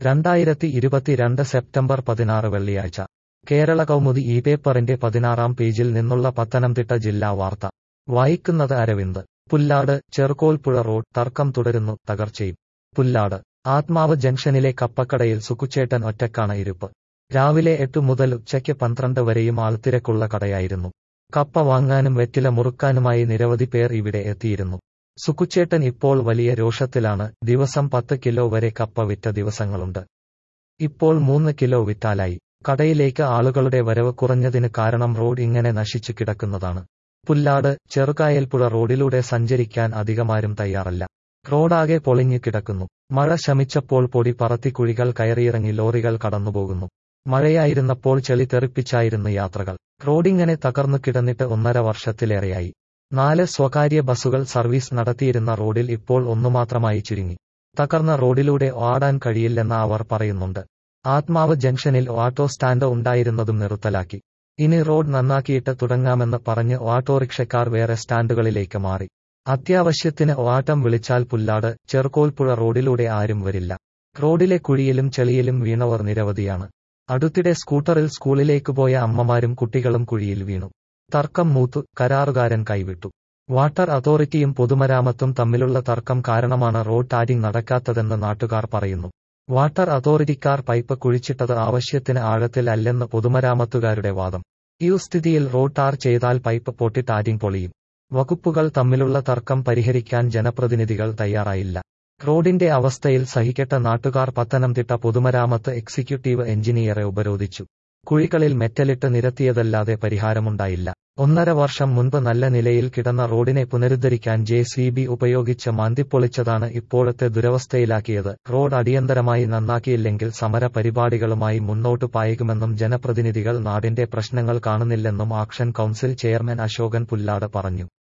രണ്ടായിരത്തി ഇരുപത്തിരണ്ട് സെപ്റ്റംബർ പതിനാറ് വെള്ളിയാഴ്ച കേരള കൗമുദി ഈ പേപ്പറിന്റെ പതിനാറാം പേജിൽ നിന്നുള്ള പത്തനംതിട്ട ജില്ലാ വാർത്ത വായിക്കുന്നത് അരവിന്ദ് പുല്ലാട് ചെറുകോൽപ്പുഴ റോഡ് തർക്കം തുടരുന്നു തകർച്ചയും പുല്ലാട് ആത്മാവ് ജംഗ്ഷനിലെ കപ്പക്കടയിൽ സുക്കുച്ചേട്ടൻ ഒറ്റക്കാണ് ഇരിപ്പ് രാവിലെ എട്ട് മുതൽ ഉച്ചയ്ക്ക് പന്ത്രണ്ട് വരെയും ആൾത്തിരക്കുള്ള കടയായിരുന്നു കപ്പ വാങ്ങാനും വെറ്റില മുറുക്കാനുമായി നിരവധി പേർ ഇവിടെ എത്തിയിരുന്നു സുക്കുച്ചേട്ടൻ ഇപ്പോൾ വലിയ രോഷത്തിലാണ് ദിവസം പത്ത് കിലോ വരെ കപ്പ വിറ്റ ദിവസങ്ങളുണ്ട് ഇപ്പോൾ മൂന്ന് കിലോ വിറ്റാലായി കടയിലേക്ക് ആളുകളുടെ വരവ് കുറഞ്ഞതിന് കാരണം റോഡ് ഇങ്ങനെ നശിച്ചു കിടക്കുന്നതാണ് പുല്ലാട് ചെറുകായൽപ്പുഴ റോഡിലൂടെ സഞ്ചരിക്കാൻ അധികമാരും തയ്യാറല്ല റോഡാകെ പൊളിഞ്ഞു കിടക്കുന്നു മഴ ശമിച്ചപ്പോൾ പൊടി പറത്തി കുഴികൾ കയറിയിറങ്ങി ലോറികൾ കടന്നുപോകുന്നു മഴയായിരുന്നപ്പോൾ ചെളി തെറിപ്പിച്ചായിരുന്നു യാത്രകൾ റോഡിങ്ങനെ തകർന്നു കിടന്നിട്ട് ഒന്നര വർഷത്തിലേറെയായി നാല് സ്വകാര്യ ബസ്സുകൾ സർവീസ് നടത്തിയിരുന്ന റോഡിൽ ഇപ്പോൾ ഒന്നുമാത്രമായി ചുരുങ്ങി തകർന്ന റോഡിലൂടെ ഓടാൻ കഴിയില്ലെന്ന് അവർ പറയുന്നുണ്ട് ആത്മാവ് ജംഗ്ഷനിൽ ഓട്ടോ സ്റ്റാൻഡ് ഉണ്ടായിരുന്നതും നിർത്തലാക്കി ഇനി റോഡ് നന്നാക്കിയിട്ട് തുടങ്ങാമെന്ന് പറഞ്ഞ് ഓട്ടോറിക്ഷക്കാർ വേറെ സ്റ്റാൻഡുകളിലേക്ക് മാറി അത്യാവശ്യത്തിന് ഓട്ടം വിളിച്ചാൽ പുല്ലാട് ചെറുകോൽപ്പുഴ റോഡിലൂടെ ആരും വരില്ല റോഡിലെ കുഴിയിലും ചെളിയിലും വീണവർ നിരവധിയാണ് അടുത്തിടെ സ്കൂട്ടറിൽ സ്കൂളിലേക്ക് പോയ അമ്മമാരും കുട്ടികളും കുഴിയിൽ വീണു തർക്കം മൂത്തു കരാറുകാരൻ കൈവിട്ടു വാട്ടർ അതോറിറ്റിയും പൊതുമരാമത്തും തമ്മിലുള്ള തർക്കം കാരണമാണ് റോഡ് ടാരിംഗ് നടക്കാത്തതെന്ന് നാട്ടുകാർ പറയുന്നു വാട്ടർ അതോറിറ്റിക്കാർ പൈപ്പ് കുഴിച്ചിട്ടത് ആവശ്യത്തിന് ആഴത്തിൽ അല്ലെന്ന് പൊതുമരാമത്തുകാരുടെ വാദം ഈ സ്ഥിതിയിൽ റോഡ് ടാർ ചെയ്താൽ പൈപ്പ് പൊട്ടി ടാരിംഗ് പൊളിയും വകുപ്പുകൾ തമ്മിലുള്ള തർക്കം പരിഹരിക്കാൻ ജനപ്രതിനിധികൾ തയ്യാറായില്ല റോഡിന്റെ അവസ്ഥയിൽ സഹിക്കട്ട നാട്ടുകാർ പത്തനംതിട്ട പൊതുമരാമത്ത് എക്സിക്യൂട്ടീവ് എഞ്ചിനീയറെ ഉപരോധിച്ചു കുഴികളിൽ മെറ്റലിട്ട് നിരത്തിയതല്ലാതെ പരിഹാരമുണ്ടായില്ല ഒന്നര വർഷം മുൻപ് നല്ല നിലയിൽ കിടന്ന റോഡിനെ പുനരുദ്ധരിക്കാൻ ജെ സി ബി ഉപയോഗിച്ച് മാന്തിപ്പൊളിച്ചതാണ് ഇപ്പോഴത്തെ ദുരവസ്ഥയിലാക്കിയത് റോഡ് അടിയന്തരമായി നന്നാക്കിയില്ലെങ്കിൽ സമര പരിപാടികളുമായി മുന്നോട്ടു പായുമെന്നും ജനപ്രതിനിധികൾ നാടിന്റെ പ്രശ്നങ്ങൾ കാണുന്നില്ലെന്നും action council chairman Ashokan Pullad പറഞ്ഞു